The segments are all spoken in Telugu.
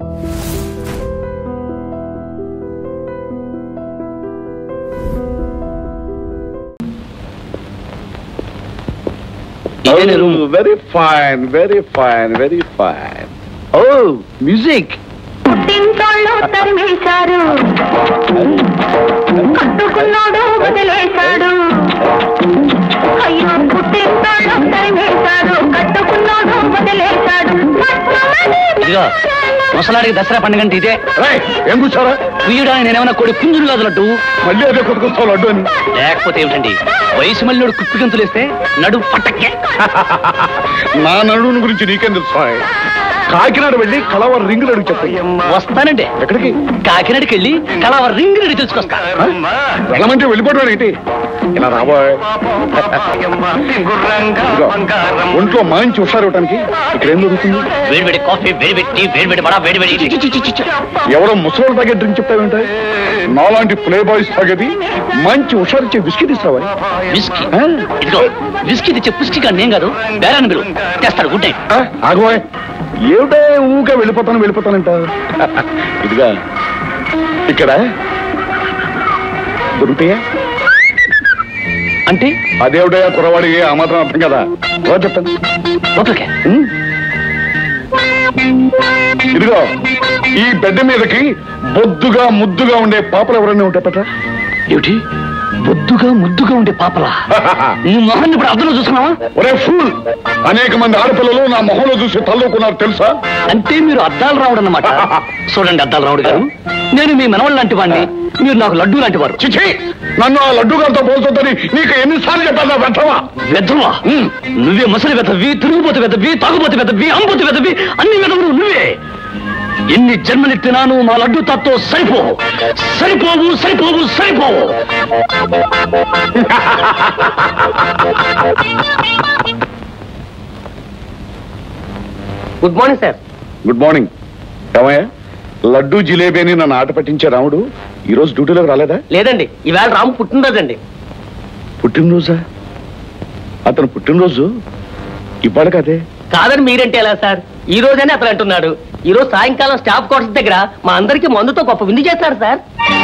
ఇదేనా room very fine very fine very fine ఓ మ్యూజిక్ పుట్టింటోళ్ళు తరిమేశారు కట్టుకున్నాడు వదిలేశాడు అయ్యో పుట్టింటోళ్ళు తరిమేశాడు కట్టుకున్నాడు వదిలేశాడు ఇదిగో ముసలాడికి దసరా పండుగ అంటే ఇదే రేయ్, ఏం కూర్చోరా కుయ్యడానికి నేనేమన్నా కొడి పుంజులు కాదు లడ్డు మళ్ళీ అదే కొట్టుకొస్తావు లడ్డు అని లేకపోతే ఏమిటండి వయసు మళ్ళీ కుప్పి గంతులేస్తే నడు పట్టకే నా నడువుని గురించి నీకేం తెలుసు సాయ్? కాకినాడ వెళ్ళి కలవర రింగులు అడిగి చెప్తాయి వస్తానండి ఎక్కడికి కాకినాడకి వెళ్ళి కలవ రింగ్ రెడీ తెలుసుకొస్తా వెళ్ళమంటే వెళ్ళిపోవడం ఏంటి ఇలా రాబోయ్ ఇదిగో, ఒంట్లో మంచి హుషారు ఇవ్వటానికి ఇక్కడ ఏం జరుగుతుంది వేడివేడి కాఫీ వేడివేడి టీ వేడివేడి బడా వేడివేడి ఇడ్లీ. ఎవరో ముసలి తాగే డ్రింక్ చెప్తావేంటే నాలాంటి ప్లే బాయ్స్ తాగేది మంచి హుషారు ఇచ్చే బిస్కెట్ ఇస్తావా విస్కీ ఇదిగో విస్కీ తెచ్చే పుస్కి కానీ నేను కాదు బేరాన్ని మీరు తెస్తాడు గుడ్ నైట్ ఆగోయ్ ఏమిటే ఊకే వెళ్ళిపోతాను వెళ్ళిపోతానంట ఇదిగా ఇక్కడ దొరుకుతాయా అంటే అదేవిడయా కురవాడి ఆ మాత్రం అర్థం కదా ఓ చెప్పండి ఓకే ఉమ్. ఇదిగో ఈ బెడ్ మీదకి బొద్దుగా ముద్దుగా ఉండే పాపలు ఎవరైనా ఉంటే పట్ట ఏమిటి బొద్దుగా ముద్దుగా ఉండే పాపలా నీ మొహాన్ని ఇప్పుడు అర్థంలో చూసుకున్నావా ఒరే ఫూల్ అనేక మంది ఆడపిల్లలు నా మొహంలో చూసి తల్లుకున్నారు తెలుసా అంటే మీరు అద్దాలు రావుడు అన్నమాట చూడండి అద్దాలు రావుడు గారు నేను మీ మనవళ్ళ లాంటి వాడిని మీరు నాకు లడ్డు లాంటి వారు చిచి నన్ను ఆ లడ్డు గారితో పోల్చొద్దని నీకు ఎన్నిసార్లు చెప్పాను వెంటవా వెధవా నువ్వే ముసలి వెదవి తిరుగుబోతు వెదవి తాగుబోతు వెదవి అంబోతు వెదవి అన్ని వెదవులు నువ్వే ఎన్ని జన్మలెత్తినాను మా లడ్డు తాతో సరిపోవు సరిపోవు సరిపోవు సరిపోవు good morning sir good morning ఏమయ్యా లడ్డు జిలేబీ అని నన్ను ఆట పట్టించే రాముడు ఈ రోజు డ్యూటీలోకి రాలేదా లేదండి ఈవేళ రాము పుట్టినరోజండి పుట్టినరోజా అతను పుట్టినరోజు ఇవాళ కదే కాదని మీరంటే ఎలా సార్ ఈ రోజనే అతను అంటున్నాడు ఈ రోజు సాయంకాలం స్టాఫ్ క్వార్టర్స్ దగ్గర మా అందరికి మందుతో గొప్ప విందు చేస్తారు సార్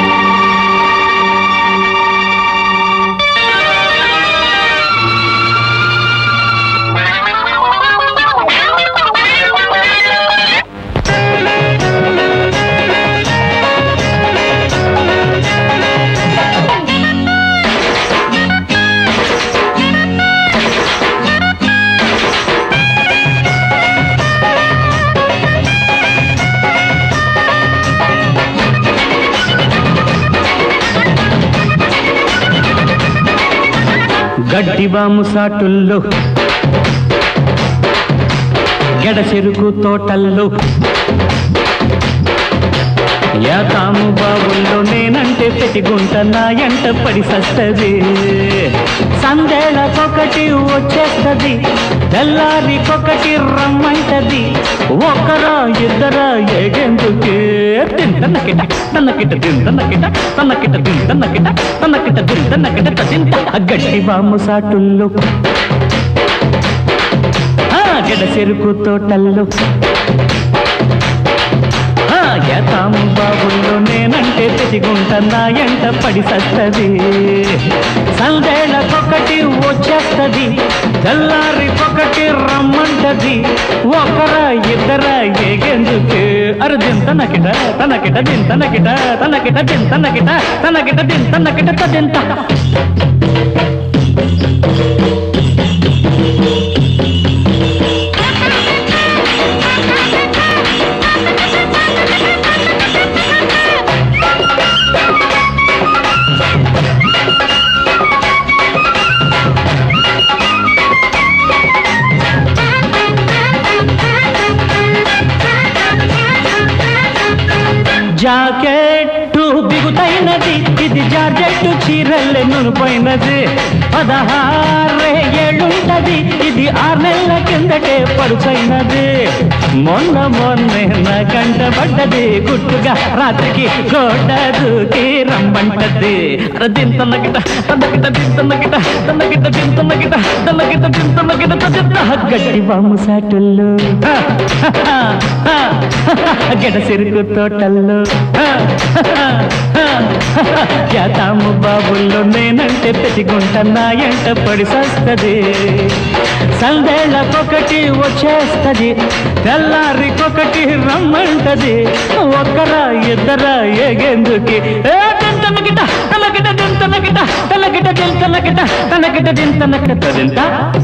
గడ్డివాము సాటుల్లో గెడ చెరుకు తోటల్లో యాతాము బావుల్లో నేనంటే పెటిగుంట నా ఎంట పడి సస్తది సందేళకొకటి వచ్చేస్తది తెల్లారికొకటి రమ్మంటది ఒకరా ఇద్దరా ఏగెందుకే తింటన్నకిట తన్నకిట తింటన్నకిట తన్నకిట తింటన్నకిట తన్నకిట తింటన్నకిట తింట గడ్డి బాము సాటుల్లో ఆ, గెడ చెరుకు తోటల్లో ఆ, యతాము బాబుల్లో నేనంటే తెసిగుంట నా ఎంట పడి సస్తది సందేళ్ళకొకటి వచ్చేస్తది తెల్లారికొకటి రమ్మంటది ఒకరా ఇద్దరా ఏగెందుకు అరు దింతనకిట తనకిట దింతనకిట తనకిట దింతనకిట తనకిట దింతనకిట తదింత జాకెట్టు బిగుతైనది ఇది ఇది జార్జెట్టు చీరల్లే నునుపోయినది పదహారే ఏళ్ళుంటది ఇది ఆరు నెలల కిందటే పడుపోయినది మొన్న మొన్నే నా కంట పడ్డది గుట్టుగా రాత్రికి గోడ దూకి రమ్మంటది అరే దింతన్నగిట తన్నగిట దింతన్నగిట తన్నగిట దింతన్నగిట తన్నగిట దింతన్నగిట తదింత గడ్డి బాము సాటుల్లో గడ సిరుకు తోటల్లో యాతాము బాబుల్లో నేనంటే పెతిగుంటన్నా ఎంట పడి సస్తది సందేళ్ళకొకటి వచ్చేస్తది తెల్లారికొకటి రమ్మంటది ఒక్కరా ఇద్దరా ఏగేందుకి ఏ తింతనకిట తనకిట తింతనకిట తనకిట తింతనకిట తనకిట తింతనకిట తదింత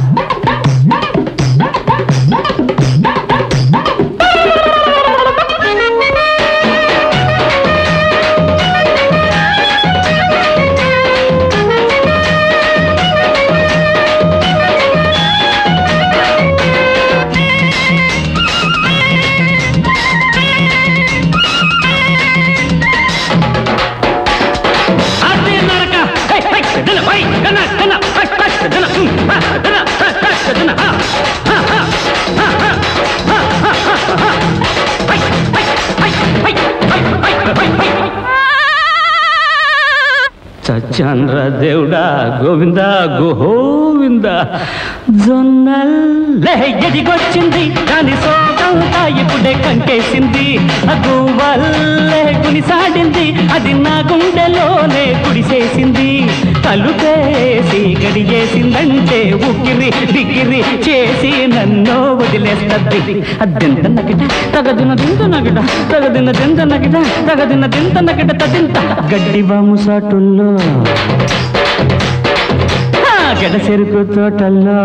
అది నరక హై హై దన హై దన దన హై హై దన హ్మ్, హా, దన హై హై దన హా హా హా హా హా హా హా హా హా హై హై హై హై హై హై హై హై చచ్చంద్ర దేవుడా గోవింద గోవింద జొన్నల్లే ఎదిగొచ్చింది దాని సోకంతా ఇప్పుడే కంకేసింది అగువల్లే కునిసాడింది అది నా గుండెలోనే కుడిసేసింది తలుపేసి గడియేసిందంటే ఉక్కిరి బిక్కిరి చేసి నన్ను వదిలేస్తది అద్దెంత నగిట తగదిన దింత నగిట తగదిన దింత నగిట తగదిన దింత నగిట తదింత గడ్డి బాము సాటుల్లో ఆ, గడ చెరుకు తోటల్లో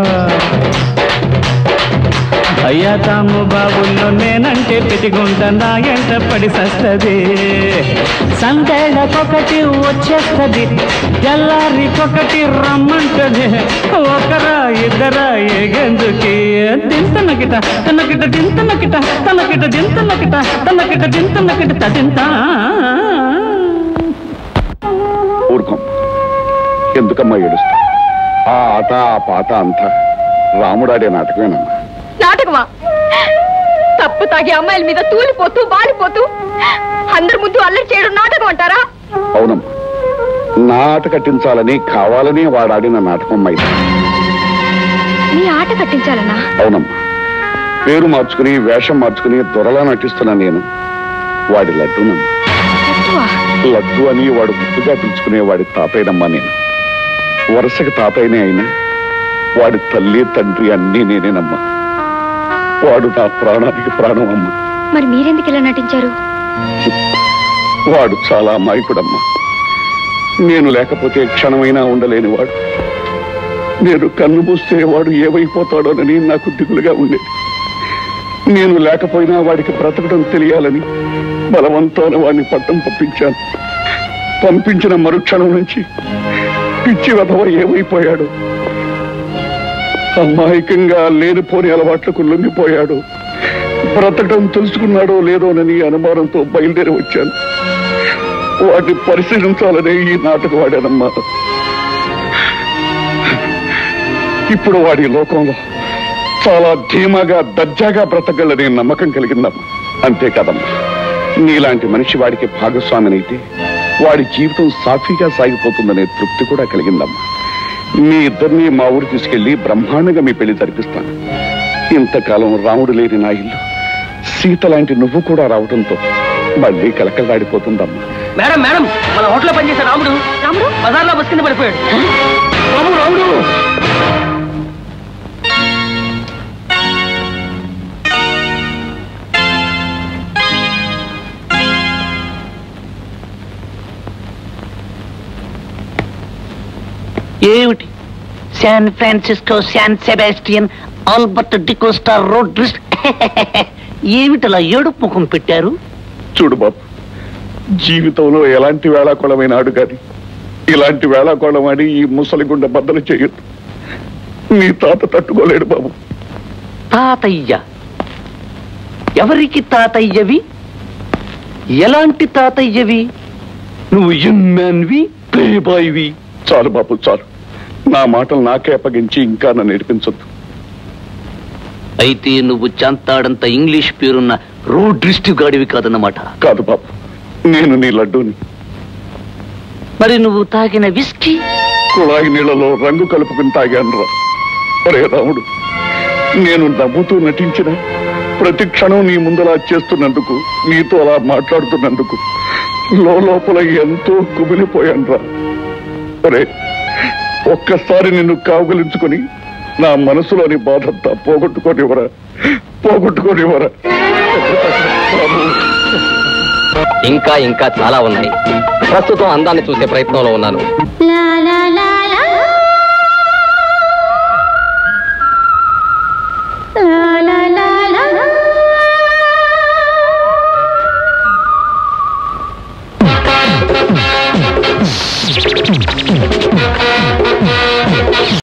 అయ్యా తాము బాబుల్లో నేనంటే పెట్టుకుంటా ఎంట పడి సస్తది సందేళ్ళకొకటి వచ్చేస్తది ఎల్లారికొకటి రమ్మంటది ఒకరా ఇద్దరా ఏగెందుకి దింతనకిట తనకిట దింతనకిట తనకిట దింతనకిట తనకిట దింతనకిట తదింత ఊరుకోం ఎందుకమ్మా ఏడుస్తా ఆ ఆట ఆ పాట అంతా రాముడాడే నాటకమేనమ్మా నాటకమా తప్పు తాగి అమ్మాయిల మీద తూలిపోతూ వాలిపోతూ అందరి ముందు అల్లరి చేయడం నాటకం అంటారా అవునమ్మా నా ఆట కట్టించాలని కావాలని వాడాడిన నాటకం అమ్మా ఇది మీ ఆట కట్టించాలన్నా అవునమ్మా పేరు మార్చుకుని వేషం మార్చుకుని దొరలా నటిస్తున్నా నేను వాడి లడ్డూనమ్మా తత్తువా? లడ్డు అని వాడు గుర్తుగా పిలుచుకునే వాడి తాతయ్యనమ్మా నేను వరుసకి తాతయ్యనే అయినా వాడి తల్లి తండ్రి అన్నీ నేనేనమ్మా వాడు నా ప్రాణానికి ప్రాణం అమ్మా మరి మీరెందుకు ఇలా నటించారు వాడు చాలా అమాయకుడమ్మా నేను లేకపోతే క్షణమైనా ఉండలేని వాడు నేను కన్ను మూస్తే వాడు ఏమైపోతాడోనని నాకు దిగులుగా ఉండేది నేను లేకపోయినా వాడికి బ్రతకడం తెలియాలని బలవంతాన వాడిని పట్టం పంపించాను పంపించిన మరుక్షణం నుంచి పిచ్చి వెధవ ఏమైపోయాడు అమాయకంగా లేనిపోని అలవాట్లకు లొంగిపోయాడు బ్రతకడం తెలుసుకున్నాడో లేదోనని అనుమానంతో బయలుదేరి వచ్చాను వాటిని పరిశీలించాలనే ఈ నాటకం వాడానమ్మా ఇప్పుడు వాడి లోకంలో చాలా ధీమాగా దర్జాగా బ్రతకగలనే నమ్మకం కలిగిందమ్మా అంతే కదమ్మా నీలాంటి మనిషి వాడికి భాగస్వామినైతే వాడి జీవితం సాఫీగా సాగిపోతుందనే తృప్తి కూడా కలిగిందమ్మా మీ ఇద్దరిని మా ఊరు తీసుకెళ్లి బ్రహ్మాండంగా మీ పెళ్లి జరిపిస్తాను ఇంతకాలం రాముడు లేని నా ఇల్లు సీత లాంటి నువ్వు కూడా రావడంతో మళ్ళీ కలకలాడిపోతుందమ్మా మేడం మేడం మన హోటల్లో పనిచేసే రాముడు రాముడు బజార్లో బస్ కింద పడిపోయాడు రాముడు రాముడు ఏమిటి San Francisco San Sebastian Albert D'Costa road రిస్ట్ ఏమిటలా ఏడుపు ముఖం పెట్టారు చూడు బాబు జీవితంలో ఎలాంటి వేళాకోళమైన ఆడు కాని ఇలాంటి వేళాకోళం ఆడి ఈ ముసలిగుండ బద్దలు చేయొద్దు నీ తాత తట్టుకోలేడు బాబు తాతయ్య ఎవరికి తాతయ్యవి ఎలాంటి తాతయ్యవి నువ్వు యుమ్మాన్వి ప్లే బాయ్వి చాలు బాబు చాలు నా మాటలు నాకే అప్పగించి ఇంకా నన్ను నేర్పించొద్దు అయితే నువ్వు చంతాడంత ఇంగ్లీష్ పేరున్న రోడ్ డిస్ట్రిక్ట్ గాడివి కాదన్నమాట కాదు బాబు నేను నీ లడ్డూని మరి నువ్వు తాగిన విస్కీ కుళాయి నీళ్లలో రంగు కలుపుకుని తాగాను రా ఒరే రాముడు నేను నవ్వుతూ నటించిన ప్రతి క్షణం నీ ముందలా చేస్తున్నందుకు నీతో అలా మాట్లాడుతున్నందుకు లోపల ఎంతో కుమిలిపోయాను రా ఒరే ఒక్కసారి నిన్ను కావుగలించుకొని నా మనసులోని బాధంతా పోగొట్టుకోనివరా పోగొట్టుకోనివరా బాబు ఇంకా ఇంకా చాలా ఉన్నాయి ప్రస్తుతం అందాన్ని చూసే ప్రయత్నంలో ఉన్నాను లా